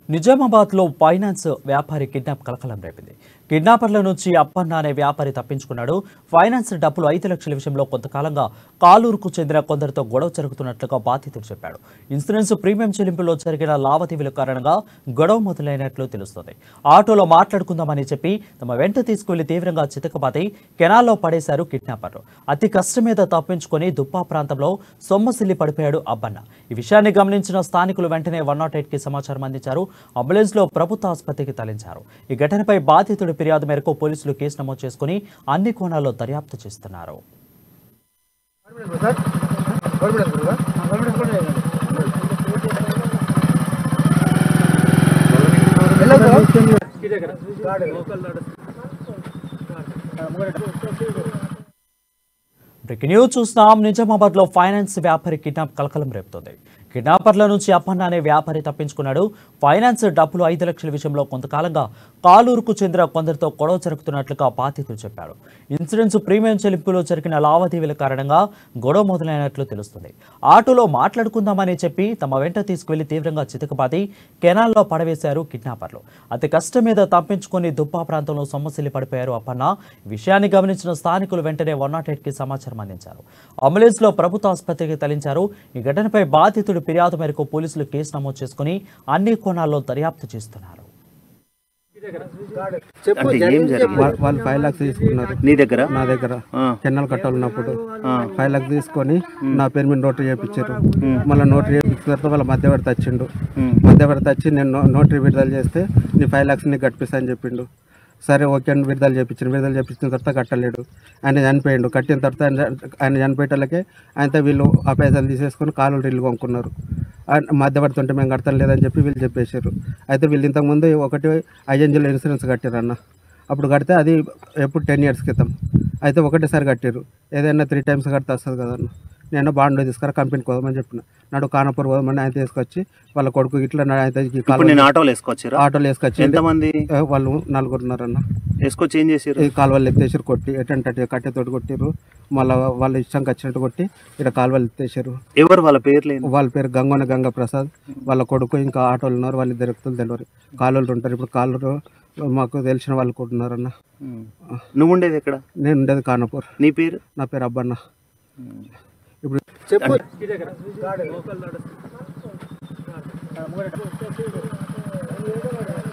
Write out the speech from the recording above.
నిజామాబాద్లో ఫైనాన్స్ వ్యాపారి కిడ్నాప్ కలకలం రేపింది కిడ్నాపర్ల నుంచి అప్పన్న అనే వ్యాపారి తప్పించుకున్నాడు ఫైనాన్స్ డబ్బులు ఐదు లక్షల విషయంలో కొంతకాలంగా కాలూరుకు చెందిన కొందరితో గొడవ జరుగుతున్నట్లుగా బాధితుడు చెప్పాడు ఇన్సూరెన్స్ ప్రీమియం చెల్లింపులో జరిగిన లావాదేవీల కారణంగా గొడవ మొదలైనట్లు తెలుస్తోంది ఆటోలో మాట్లాడుకుందామని చెప్పి తమ వెంట తీసుకువెళ్లి తీవ్రంగా చితకబాది కెనాల్లో పడేశారు కిడ్నాపర్లు అతి కష్టం మీద తప్పించుకొని దుప్పా ప్రాంతంలో సొమ్మసిల్లి పడిపోయాడు అబ్బన్న ఈ విషయాన్ని గమనించిన స్థానికులు వెంటనే వన్ నాట్ కి సమాచారం అందించారు అంబులెన్స్ లో ప్రభుత్వ ఆసుపత్రికి తరలించారు ఈ ఘటనపై బాధితుడి ఫిర్యాదు మేరకు పోలీసులు కేసు నమోదు చేసుకుని అన్ని కోణాల్లో దర్యాప్తు చేస్తున్నారు బ్రేకింగ్ న్యూస్ చూస్తున్నాం నిజామాబాద్ లో ఫైనాన్స్ వ్యాపారి కిడ్నాప్ కలకలం రేపుతోంది కిడ్నాపర్ల నుంచి అప్పన్న అనే వ్యాపారి తప్పించుకున్నాడు ఫైనాన్స్ డబ్బులు ఐదు లక్షల విషయంలో కొంతకాలంగా కాలూరుకు చెందిన కొందరితో గొడవ జరుగుతున్నట్లుగా బాధితులు చెప్పారు ఇన్సూరెన్స్ ప్రీమియం చెల్లింపులో జరిగిన లావాదేవీల కారణంగా గొడవ మొదలైనట్లు తెలుస్తుంది ఆటోలో మాట్లాడుకుందామని చెప్పి తమ వెంట తీసుకువెళ్లి తీవ్రంగా చితకబాది కెనాల్లో పడవేశారు కిడ్నాపర్లు అతి కష్టం మీద తప్పించుకొని దుప్పా ప్రాంతంలో సొమ్మసిల్లి పడిపోయారు అప్పన్న ఈ విషయాన్ని గమనించిన స్థానికులు వెంటనే వన్ నాట్ కి సమాచారం అందించారు అంబులెన్స్ లో ప్రభుత్వ ఆసుపత్రికి తరలించారు ఈ ఘటనపై బాధితుడి ఫిర్యాదు మేరకు పోలీసులు కేసు నమోదు చేసుకుని అన్ని కోణాల్లో దర్యాప్తు చేస్తున్నారు అంటే ఏం జరిగింది వా- వాళ్ళు ఫైవ్ లాక్స్ తీసుకున్నారు నీ దగ్గర నా దగ్గర ఆ. కెన్నల్ కట్టాలి ఉన్నప్పుడు ఫైవ్ లాక్స్ తీసుకొని నా పేరు మీద నోటరీ చేయించారు మళ్ళీ నోటరీ చేయించిన తర్వాత వాళ్ళ మధ్యవర్తి వచ్చిండు మధ్యవర్తి వచ్చి నేను నో- నోటరీ విడుదల చేస్తే నీ ఫైవ్ లాక్స్ నీకు కట్టిస్తా అని చెప్పిండు సరే ఓకే అని విడుదల చేయించిన విడుదల చేయించిన తర్వాత కట్టలేడు ఆయన చనిపోయిండు కట్టిన తర్వాత ఆయన ఆయన చనిపోయేటోళ్ళకే ఆయనతో వీళ్ళు ఆ పైసలు తీసేసుకొని కాలు ఇల్లు కొనుక్కున్నారు ఆయన మధ్యవర్తి ఉంటే మేము కడతాం లేదని చెప్పి వీళ్ళు చెప్పేశారు అయితే వీళ్ళు ఇంతకుముందు ఒకటి ఐఎన్జిలో ఇన్సూరెన్స్ కట్టారన్న అప్పుడు కడితే అది ఎప్పుడు టెన్ ఇయర్స్ క్రితం అయితే ఒకటేసారి కట్టారు ఏదైనా త్రీ టైమ్స్ కడితే వస్తుంది కదన్న నేను బాండ్ తీసుకురా కంపెనీకి పోదామని చెప్పిన నాడు కానపూర్ పోదామని ఆయన తీసుకొచ్చి వాళ్ళ కొడుకు ఇట్లా నా- ఆయన ఈ ఇప్పుడు కాలువ- నేను ఆటోలో వేసుకొచ్చిరా ఆటోలు వేసుకొచ్చి ఎంతమంది ఏ, వాళ్ళు నలుగురున్నారన్న వేసుకొచ్చి ఏం చేసారు ఈ కాలువలు ఎత్తేసారు కొట్టి ఎటంటే అటు కట్టెతోటి కొట్టిర్రు మళ్ళీ వాళ్ళ ఇష్టంకి వచ్చినట్టు కొట్టి ఇక్కడ కాలువలు ఎత్తేసారు ఎవరు వాళ్ళ పేర్లేని వాళ్ళ పేరు గంగోన గంగ ప్రసాద్ వాళ్ళ కొడుకు ఇంకా ఆటోలు ఉన్నారు వాళ్ళు ఇద్దరు వ్యక్తులు తెలియరు కాలువలు ఉంటారు ఇప్పుడు కాలువలు మాకు తెలిసిన వాళ్ళు కూడా ఉన్నారన్న నువ్వు ఉండేది ఎక్కడ నేను ఉండేది కానపూర్ నీ పేరు నా పేరు అబ్బన్న ఇప్పుడు చెప్పు